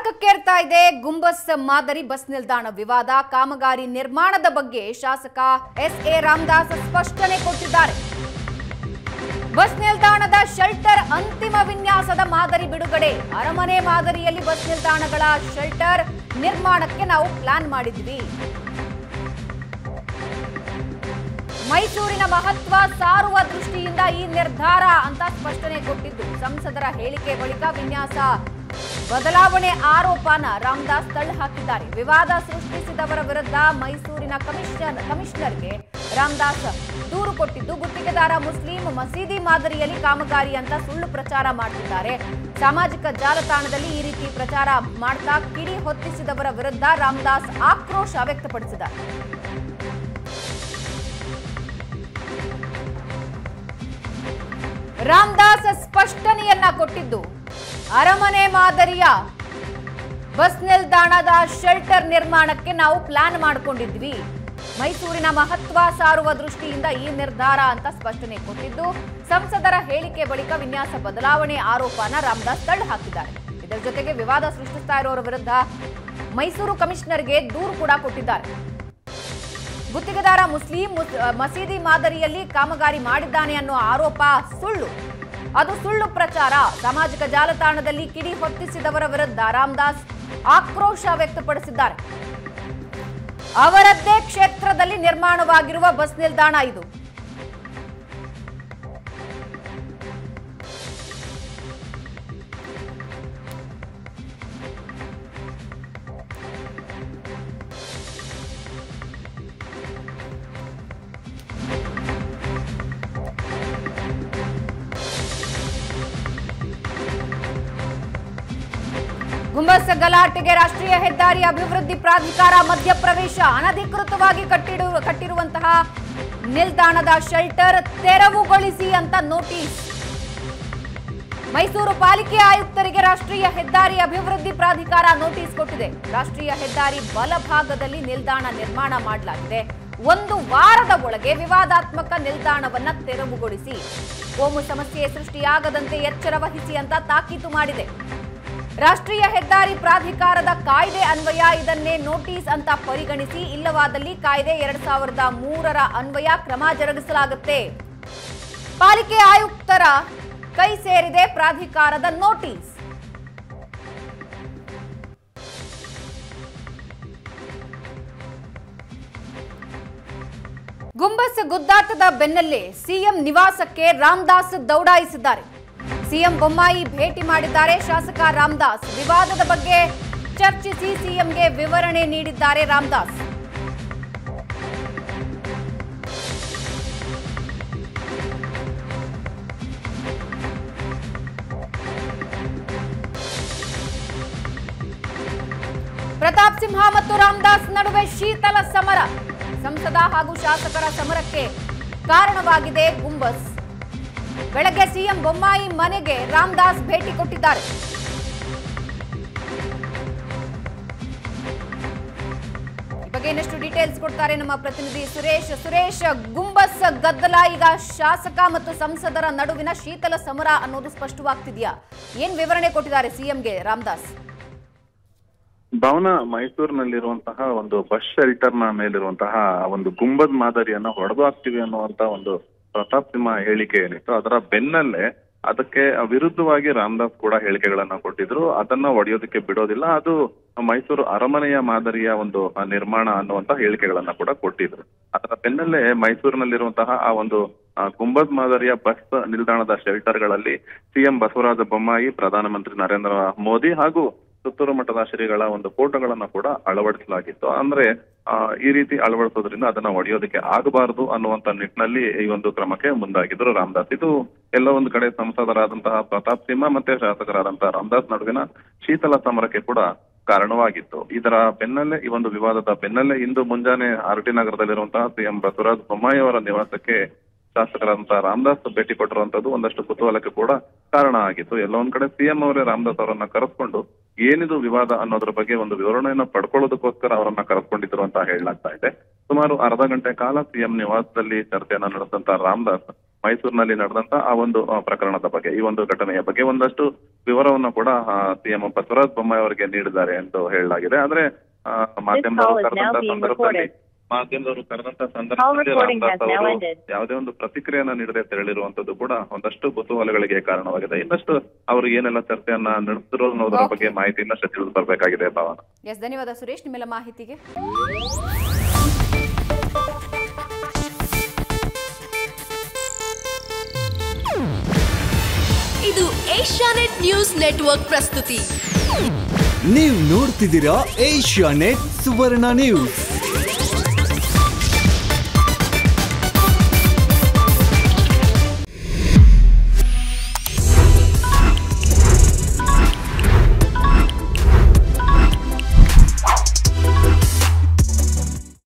ತಾರಕಕ್ಕೇರ್ತಾ ಇದೆ ಗುಂಬಸ್ ಮಾದರಿ ಬಸ್ ನಿಲ್ದಾಣ ವಿವಾದ ಕಾಮಗಾರಿ ನಿರ್ಮಾಣದ ಬಗ್ಗೆ ಶಾಸಕ ಎಸ್ ಎ ರಾಮದಾಸ್ ಸ್ಪಷ್ಟನೆ ಕೊಟ್ಟಿದ್ದಾರೆ ಬಸ್ ನಿಲ್ದಾಣದ ಶೆಲ್ಟರ್ ಅಂತಿಮ ವಿನ್ಯಾಸದ ಮಾದರಿ ಬಿಡುಗಡೆ ಅರಮನೆ ಮಾದರಿಯಲ್ಲಿ ಬಸ್ ನಿಲ್ದಾಣಗಳ ಶೆಲ್ಟರ್ ನಿರ್ಮಾಣಕ್ಕೆ ನಾವು ಪ್ಲಾನ್ ಮಾಡಿದ್ವಿ ಮೈಸೂರಿನ ಮಹತ್ವ ಸಾರುವ ದೃಷ್ಟಿಯಿಂದ ಈ ನಿರ್ಧಾರ ಅಂತ ಸ್ಪಷ್ಟನೆ ಕೊಟ್ಟಿದ್ದು ಸಂಸದರ ಹೇಳಿಕೆ ಬಳಿಕ ವಿನ್ಯಾಸ ಬದಲಾವಣೆ ಆರೋಪನ ರಾಮದಾಸ್ ತಳ್ಳಿ ಹಾಕಿದ್ದಾರೆ ವಿವಾದ ಸೃಷ್ಟಿಸಿದವರ ವಿರುದ್ಧ ಮೈಸೂರಿನ ಕಮಿಷನ್ ಕಮಿಷನರ್ಗೆ ರಾಮದಾಸ್ ದೂರು ಕೊಟ್ಟಿದ್ದು ಗುತ್ತಿಗೆದಾರ ಮುಸ್ಲಿಂ ಮಸೀದಿ ಮಾದರಿಯಲ್ಲಿ ಕಾಮಗಾರಿ ಅಂತ ಸುಳ್ಳು ಪ್ರಚಾರ ಮಾಡ್ತಿದ್ದಾರೆ ಸಾಮಾಜಿಕ ಜಾಲತಾಣದಲ್ಲಿ ಈ ರೀತಿ ಪ್ರಚಾರ ಮಾಡ್ತಾ ಕಿಡಿ ಹೊತ್ತಿಸಿದವರ ವಿರುದ್ಧ ರಾಮದಾಸ್ ಆಕ್ರೋಶ ವ್ಯಕ್ತಪಡಿಸಿದ್ದಾರೆ ರಾಮದಾಸ್ ಸ್ಪಷ್ಟನೆಯನ್ನ ಕೊಟ್ಟಿದ್ದು ಅರಮನೆ ಮಾದರಿಯ ಬಸ್ ನಿಲ್ದಾಣದ ಶೆಲ್ಟರ್ ನಿರ್ಮಾಣಕ್ಕೆ ನಾವು ಪ್ಲಾನ್ ಮಾಡಿಕೊಂಡಿದ್ವಿ ಮೈಸೂರಿನ ಮಹತ್ವ ಸಾರುವ ದೃಷ್ಟಿಯಿಂದ ಈ ನಿರ್ಧಾರ ಅಂತ ಸ್ಪಷ್ಟನೆ ಕೊಟ್ಟಿದ್ದು ಸಂಸದರ ಹೇಳಿಕೆ ಬಳಿಕ ವಿನ್ಯಾಸ ಬದಲಾವಣೆ ಆರೋಪನ ರಾಮದಾಸ್ ತಳ್ಳಿ ಹಾಕಿದ್ದಾರೆ ಇದರ ಜೊತೆಗೆ ವಿವಾದ ಸೃಷ್ಟಿಸ್ತಾ ಇರೋರ ವಿರುದ್ಧ ಮೈಸೂರು ಕಮಿಷನರ್ಗೆ ದೂರು ಕೂಡ ಕೊಟ್ಟಿದ್ದಾರೆ ಗುತ್ತಿಗೆದಾರ ಮುಸ್ಲಿಂ ಮುಸ್- ಮಸೀದಿ ಮಾದರಿಯಲ್ಲಿ ಕಾಮಗಾರಿ ಮಾಡಿದ್ದಾನೆ ಅನ್ನೋ ಆರೋಪ ಸುಳ್ಳು ಅದು ಸುಳ್ಳು ಪ್ರಚಾರ ಸಾಮಾಜಿಕ ಜಾಲತಾಣದಲ್ಲಿ ಕಿಡಿ ಹೊತ್ತಿಸಿದವರ ವಿರುದ್ಧ ರಾಮದಾಸ್ ಆಕ್ರೋಶ ವ್ಯಕ್ತಪಡಿಸಿದ್ದಾರೆ ಅವರದ್ದೇ ಕ್ಷೇತ್ರದಲ್ಲಿ ನಿರ್ಮಾಣವಾಗಿರುವ ಬಸ್ ನಿಲ್ದಾಣ ಇದು ಗುಂಬಸ್ ಗಲಾಟೆಗೆ ರಾಷ್ಟ್ರೀಯ ಹೆದ್ದಾರಿ ಅಭಿವೃದ್ಧಿ ಪ್ರಾಧಿಕಾರ ಮಧ್ಯಪ್ರವೇಶ ಅನಧಿಕೃತವಾಗಿ ಕಟ್ಟಿಡು ಕಟ್ಟಿರುವಂತಹ ನಿಲ್ದಾಣದ ಶೆಲ್ಟರ್ ತೆರವುಗೊಳಿಸಿ ಅಂತ ನೋಟಿಸ್ ಮೈಸೂರು ಪಾಲಿಕೆ ಆಯುಕ್ತರಿಗೆ ರಾಷ್ಟ್ರೀಯ ಹೆದ್ದಾರಿ ಅಭಿವೃದ್ಧಿ ಪ್ರಾಧಿಕಾರ ನೋಟಿಸ್ ಕೊಟ್ಟಿದೆ ರಾಷ್ಟ್ರೀಯ ಹೆದ್ದಾರಿ ಬಲಭಾಗದಲ್ಲಿ ನಿಲ್ದಾಣ ನಿರ್ಮಾಣ ಮಾಡಲಾಗಿದೆ ಒಂದು ವಾರದ ಒಳಗೆ ವಿವಾದಾತ್ಮಕ ನಿಲ್ದಾಣವನ್ನ ತೆರವುಗೊಳಿಸಿ ಕೋಮು ಸಮಸ್ಯೆ ಸೃಷ್ಟಿಯಾಗದಂತೆ ಎಚ್ಚರ ವಹಿಸಿ ಅಂತ ತಾಕೀತು ಮಾಡಿದೆ ರಾಷ್ಟ್ರೀಯ ಹೆದ್ದಾರಿ ಪ್ರಾಧಿಕಾರದ ಕಾಯ್ದೆ ಅನ್ವಯ ಇದನ್ನೇ ನೋಟಿಸ್ ಅಂತ ಪರಿಗಣಿಸಿ ಇಲ್ಲವಾದಲ್ಲಿ ಕಾಯ್ದೆ ಎರಡ್ ಸಾವಿರದ ಮೂರರ ಅನ್ವಯ ಕ್ರಮ ಜರುಗಿಸಲಾಗುತ್ತೆ ಪಾಲಿಕೆ ಆಯುಕ್ತರ ಕೈ ಸೇರಿದೆ ಪ್ರಾಧಿಕಾರದ ನೋಟಿಸ್ ಗುಂಬಸ್ ಗುದ್ದಾಟದ ಬೆನ್ನಲ್ಲೇ ಸಿಎಂ ನಿವಾಸಕ್ಕೆ ರಾಮದಾಸ್ ದೌಡಾಯಿಸಿದ್ದಾರೆ ಸಿಎಂ ಬೊಮ್ಮಾಯಿ ಭೇಟಿ ಮಾಡಿದ್ದಾರೆ ಶಾಸಕ ರಾಮದಾಸ್ ವಿವಾದದ ಬಗ್ಗೆ ಚರ್ಚಿಸಿ ಸಿಎಂಗೆ ವಿವರಣೆ ನೀಡಿದ್ದಾರೆ ರಾಮದಾಸ್ ಪ್ರತಾಪ್ ಸಿಂಹ ಮತ್ತು ರಾಮದಾಸ್ ನಡುವೆ ಶೀತಲ ಸಮರ ಸಂಸದ ಹಾಗೂ ಶಾಸಕರ ಸಮರಕ್ಕೆ ಕಾರಣವಾಗಿದೆ ಗುಂಬಸ್ ಬೆಳಗ್ಗೆ ಸಿಎಂ ಬೊಮ್ಮಾಯಿ ಮನೆಗೆ ರಾಮದಾಸ್ ಭೇಟಿ ಕೊಟ್ಟಿದ್ದಾರೆ ಈ ಬಗ್ಗೆ ಇನ್ನಷ್ಟು ಡೀಟೇಲ್ಸ್ ಕೊಡ್ತಾರೆ ನಮ್ಮ ಪ್ರತಿನಿಧಿ ಸುರೇಶ್ ಸುರೇಶ್ ಗುಂಬಸ್ ಗದ್ದಲ ಈಗ ಶಾಸಕ ಮತ್ತು ಸಂಸದರ ನಡುವಿನ ಶೀತಲ ಸಮರ ಅನ್ನೋದು ಸ್ಪಷ್ಟವಾಗ್ತಿದ್ಯಾ ಏನ್ ವಿವರಣೆ ಕೊಟ್ಟಿದ್ದಾರೆ ಸಿಎಂಗೆ ರಾಮದಾಸ್ ಭವನ ಮೈಸೂರಿನಲ್ಲಿರುವಂತಹ ಒಂದು ಬಸ್ ಶೆಲ್ಟರ್ ನ ಮೇಲಿರುವಂತಹ ಒಂದು ಗುಂಬದ್ ಮಾದರಿಯನ್ನ ಹೊಡೆದು ಹಾಕ್ತಿವಿ ಅನ್ನುವಂತ ಒಂದು ಪ್ರತಾಪ್ ಸಿಂಹ ಹೇಳಿಕೆ ಏನಿತ್ತು ಅದರ ಬೆನ್ನಲ್ಲೇ ಅದಕ್ಕೆ ವಿರುದ್ಧವಾಗಿ ರಾಮದಾಸ್ ಕೂಡ ಹೇಳಿಕೆಗಳನ್ನ ಕೊಟ್ಟಿದ್ರು ಅದನ್ನ ಒಡೆಯೋದಕ್ಕೆ ಬಿಡೋದಿಲ್ಲ ಅದು ಮೈಸೂರು ಅರಮನೆಯ ಮಾದರಿಯ ಒಂದು ಆ, ನಿರ್ಮಾಣ ಅನ್ನುವಂತ ಹೇಳಿಕೆಗಳನ್ನ ಕೂಡ ಕೊಟ್ಟಿದ್ರು ಅದರ ಬೆನ್ನಲ್ಲೇ ಮೈಸೂರಿನಲ್ಲಿರುವಂತಹ ಆ ಒಂದು ಆ, ಗುಂಬದ್ ಮಾದರಿಯ ಬಸ್ ನಿಲ್ದಾಣದ ಶೆಲ್ಟರ್ಗಳಲ್ಲಿ ಸಿಎಂ ಬಸವರಾಜ ಬೊಮ್ಮಾಯಿ ಪ್ರಧಾನಮಂತ್ರಿ ನರೇಂದ್ರ ಮೋದಿ ಹಾಗೂ ಸುತ್ತೂರು ಮಠದ ಶ್ರೀಗಳ ಒಂದು ಫೋಟೋಗಳನ್ನ ಕೂಡ ಅಳವಡಿಸಲಾಗಿತ್ತು ಅಂದ್ರೆ ಆ, ಈ ರೀತಿ ಅಳವಡಿಸೋದ್ರಿಂದ ಅದನ್ನ ಒಡೆಯೋದಕ್ಕೆ ಆಗಬಾರದು ಅನ್ನುವಂತ ನಿಟ್ಟಿನಲ್ಲಿ ಈ ಒಂದು ಕ್ರಮಕ್ಕೆ ಮುಂದಾಗಿದ್ರು ರಾಮದಾಸ್ ಇದು ಎಲ್ಲ ಒಂದು ಕಡೆ ಸಂಸದರಾದಂತಹ ಪ್ರತಾಪ್ ಸಿಂಹ ಮತ್ತೆ ಶಾಸಕರಾದಂತಹ ರಾಮದಾಸ್ ನಡುವಿನ ಶೀತಲ ಸಮರಕ್ಕೆ ಕೂಡ ಕಾರಣವಾಗಿತ್ತು ಇದರ ಬೆನ್ನಲ್ಲೇ ಈ ಒಂದು ವಿವಾದದ ಬೆನ್ನಲ್ಲೇ ಇಂದು ಮುಂಜಾನೆ ಆರ್ ಟಿ ನಗರದಲ್ಲಿರುವಂತಹ ಸಿಎಂ ಬಸವರಾಜ ಬೊಮ್ಮಾಯಿ ಅವರ ನಿವಾಸಕ್ಕೆ ಶಾಸಕರಂತ ರಾಮದಾಸ್ ಭೇಟಿ ಕೊಟ್ಟಿರುವಂತದ್ದು ಒಂದಷ್ಟು ಕುತೂಹಲಕ್ಕೆ ಕೂಡ ಕಾರಣ ಆಗಿತ್ತು ಎಲ್ಲ ಒಂದ್ ಕಡೆ ಸಿಎಂ ಅವರೇ ರಾಮದಾಸ್ ಅವರನ್ನ ಕರೆಸ್ಕೊಂಡು ಏನಿದು ವಿವಾದ ಅನ್ನೋದ್ರ ಬಗ್ಗೆ ಒಂದು ವಿವರಣೆಯನ್ನ ಪಡ್ಕೊಳ್ಳೋದಕ್ಕೋಸ್ಕರ ಅವರನ್ನ ಕರೆಸ್ಕೊಂಡಿದ್ರು ಅಂತ ಹೇಳಲಾಗ್ತಾ ಇದೆ ಸುಮಾರು ಅರ್ಧ ಗಂಟೆ ಕಾಲ ಸಿಎಂ ನಿವಾಸದಲ್ಲಿ ಚರ್ಚೆಯನ್ನ ನಡೆಸಿದಂತ ರಾಮದಾಸ್ ಮೈಸೂರಿನಲ್ಲಿ ನಡೆದಂತ ಆ ಒಂದು ಆ, ಪ್ರಕರಣದ ಬಗ್ಗೆ ಈ ಒಂದು ಘಟನೆಯ ಬಗ್ಗೆ ಒಂದಷ್ಟು ವಿವರವನ್ನು ಕೂಡ ಸಿಎಂ ಬಸವರಾಜ ಬೊಮ್ಮಾಯಿ ಅವರಿಗೆ ನೀಡಿದ್ದಾರೆ ಎಂದು ಹೇಳಲಾಗಿದೆ ಆದ್ರೆ ಆ, ಮಾಧ್ಯಮದವರು call is now ಕರೆದಂತ being ಸಂದರ್ಭದಲ್ಲಿ recorded. ಮಾಧ್ಯಮದವರು ಕರೆದಂತ Call ಸಂದರ್ಭದಲ್ಲಿ recording ರಾಮದಾಸ್ has now ಅವರು ended. ಯಾವುದೇ ಒಂದು ಪ್ರತಿಕ್ರಿಯೆಯನ್ನ ನೀಡದೆ ತೆರಳಿರುವಂತದ್ದು ಕೂಡ ಒಂದಷ್ಟು ಕುತೂಹಲಗಳಿಗೆ ಕಾರಣವಾಗಿದೆ ಇನ್ನಷ್ಟು ಅವರು ಏನೆಲ್ಲ ಚರ್ಚೆಯನ್ನ ನಡೆಸಿದ್ರು ಅನ್ನೋದರ Okay. ಬಗ್ಗೆ ಮಾಹಿತಿ ಇನ್ನಷ್ಟು ತಿಳಿದು ಬರಬೇಕಾಗಿದೆ ಭಾವನ ಎಸ್ ಧನ್ಯವಾದ ಸುರೇಶ್ ನಿಮ್ಮೆಲ್ಲ ಮಾಹಿತಿಗೆ ಇದು ಏಷ್ಯಾನೆಟ್ ನ್ಯೂಸ್ ನೆಟ್ವರ್ಕ್ ಪ್ರಸ್ತುತಿ ನೀವು ನೋಡ್ತಿದ್ದೀರಾ ಏಷ್ಯಾ ನೆಟ್ ಸುವರ್ಣ ನ್ಯೂಸ್